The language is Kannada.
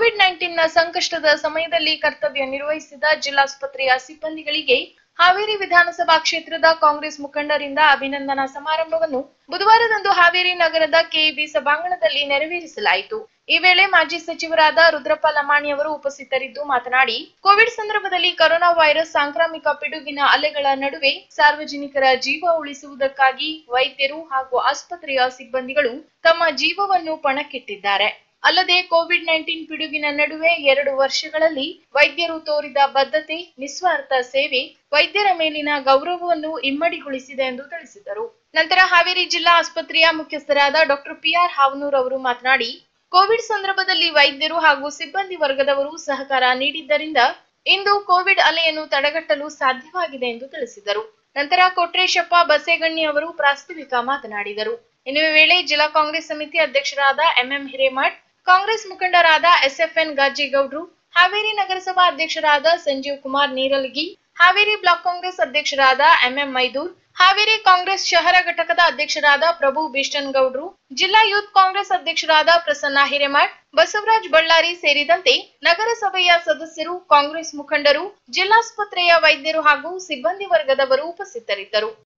ಕೋವಿಡ್ ನೈನ್ಟೀನ್ನ ಸಂಕಷ್ಟದ ಸಮಯದಲ್ಲಿ ಕರ್ತವ್ಯ ನಿರ್ವಹಿಸಿದ ಜಿಲ್ಲಾಸ್ಪತ್ರೆಯ ಸಿಬ್ಬಂದಿಗಳಿಗೆ ಹಾವೇರಿ ವಿಧಾನಸಭಾ ಕ್ಷೇತ್ರದ ಕಾಂಗ್ರೆಸ್ ಮುಖಂಡರಿಂದ ಅಭಿನಂದನಾ ಸಮಾರಂಭವನ್ನು ಬುಧವಾರದಂದು ಹಾವೇರಿ ನಗರದ ಕೆಇಬಿ ಸಭಾಂಗಣದಲ್ಲಿ ನೆರವೇರಿಸಲಾಯಿತು ಈ ವೇಳೆ ಮಾಜಿ ಸಚಿವರಾದ ರುದ್ರಪ್ಪ ಲಮಾಣಿ ಅವರು ಉಪಸ್ಥಿತರಿದ್ದು ಮಾತನಾಡಿ ಕೋವಿಡ್ ಸಂದರ್ಭದಲ್ಲಿ ಕೊರೋನಾ ವೈರಸ್ ಸಾಂಕ್ರಾಮಿಕ ಪಿಡುಗಿನ ಅಲೆಗಳ ನಡುವೆ ಸಾರ್ವಜನಿಕರ ಜೀವ ಉಳಿಸುವುದಕ್ಕಾಗಿ ವೈದ್ಯರು ಹಾಗೂ ಆಸ್ಪತ್ರೆಯ ಸಿಬ್ಬಂದಿಗಳು ತಮ್ಮ ಜೀವವನ್ನು ಪಣಕ್ಕಿಟ್ಟಿದ್ದಾರೆ ಅಲ್ಲದೆ ಕೋವಿಡ್ ನೈನ್ಟೀನ್ ಪಿಡುಗಿನ ನಡುವೆ ಎರಡು ವರ್ಷಗಳಲ್ಲಿ ವೈದ್ಯರು ತೋರಿದ ಬದ್ಧತೆ ನಿಸ್ವಾರ್ಥ ಸೇವೆ ವೈದ್ಯರ ಮೇಲಿನ ಗೌರವವನ್ನು ಇಮ್ಮಡಿಗೊಳಿಸಿದೆ ಎಂದು ತಿಳಿಸಿದರು ನಂತರ ಹಾವೇರಿ ಜಿಲ್ಲಾ ಆಸ್ಪತ್ರೆಯ ಮುಖ್ಯಸ್ಥರಾದ ಡಾಕ್ಟರ್ ಪಿಆರ್ ಹಾವನೂರ್ ಅವರು ಮಾತನಾಡಿ ಕೋವಿಡ್ ಸಂದರ್ಭದಲ್ಲಿ ವೈದ್ಯರು ಹಾಗೂ ಸಿಬ್ಬಂದಿ ವರ್ಗದವರು ಸಹಕಾರ ನೀಡಿದ್ದರಿಂದ ಇಂದು ಕೋವಿಡ್ ಅಲೆಯನ್ನು ತಡೆಗಟ್ಟಲು ಸಾಧ್ಯವಾಗಿದೆ ಎಂದು ತಿಳಿಸಿದರು ನಂತರ ಕೊಟ್ರೇಶಪ್ಪ ಬಸೇಗಣ್ಣಿ ಅವರು ಪ್ರಾಸ್ತಾವಿಕ ಮಾತನಾಡಿದರು ಇನ್ನು ಈ ವೇಳೆ ಜಿಲ್ಲಾ ಕಾಂಗ್ರೆಸ್ ಸಮಿತಿ ಅಧ್ಯಕ್ಷರಾದ ಎಂಎಂ ಹಿರೇಮಠ್ ಕಾಂಗ್ರೆಸ್ ಮುಖಂಡರಾದ ಎಸ್ಎಫ್ಎನ್ ಗಾಜಿಗೌಡ್ರು ಹಾವೇರಿ ನಗರಸಭಾ ಅಧ್ಯಕ್ಷರಾದ ಸಂಜೀವ್ ಕುಮಾರ್ ನೀರಲಗಿ ಹಾವೇರಿ ಬ್ಲಾಕ್ ಕಾಂಗ್ರೆಸ್ ಅಧ್ಯಕ್ಷರಾದ ಎಂಎಂ ಮೈದೂರ್ ಹಾವೇರಿ ಕಾಂಗ್ರೆಸ್ ಶಹರ ಘಟಕದ ಅಧ್ಯಕ್ಷರಾದ ಪ್ರಭು ಬಿಷ್ಟನ್ಗೌಡ್ರು ಜಿಲ್ಲಾ ಯೂತ್ ಕಾಂಗ್ರೆಸ್ ಅಧ್ಯಕ್ಷರಾದ ಪ್ರಸನ್ನ ಹಿರೇಮಠ್ ಬಸವರಾಜ್ ಬಳ್ಳಾರಿ ಸೇರಿದಂತೆ ನಗರಸಭೆಯ ಸದಸ್ಯರು ಕಾಂಗ್ರೆಸ್ ಮುಖಂಡರು ಜಿಲ್ಲಾಸ್ಪತ್ರೆಯ ವೈದ್ಯರು ಹಾಗೂ ಸಿಬ್ಬಂದಿ ವರ್ಗದವರು ಉಪಸ್ಥಿತರಿದ್ದರು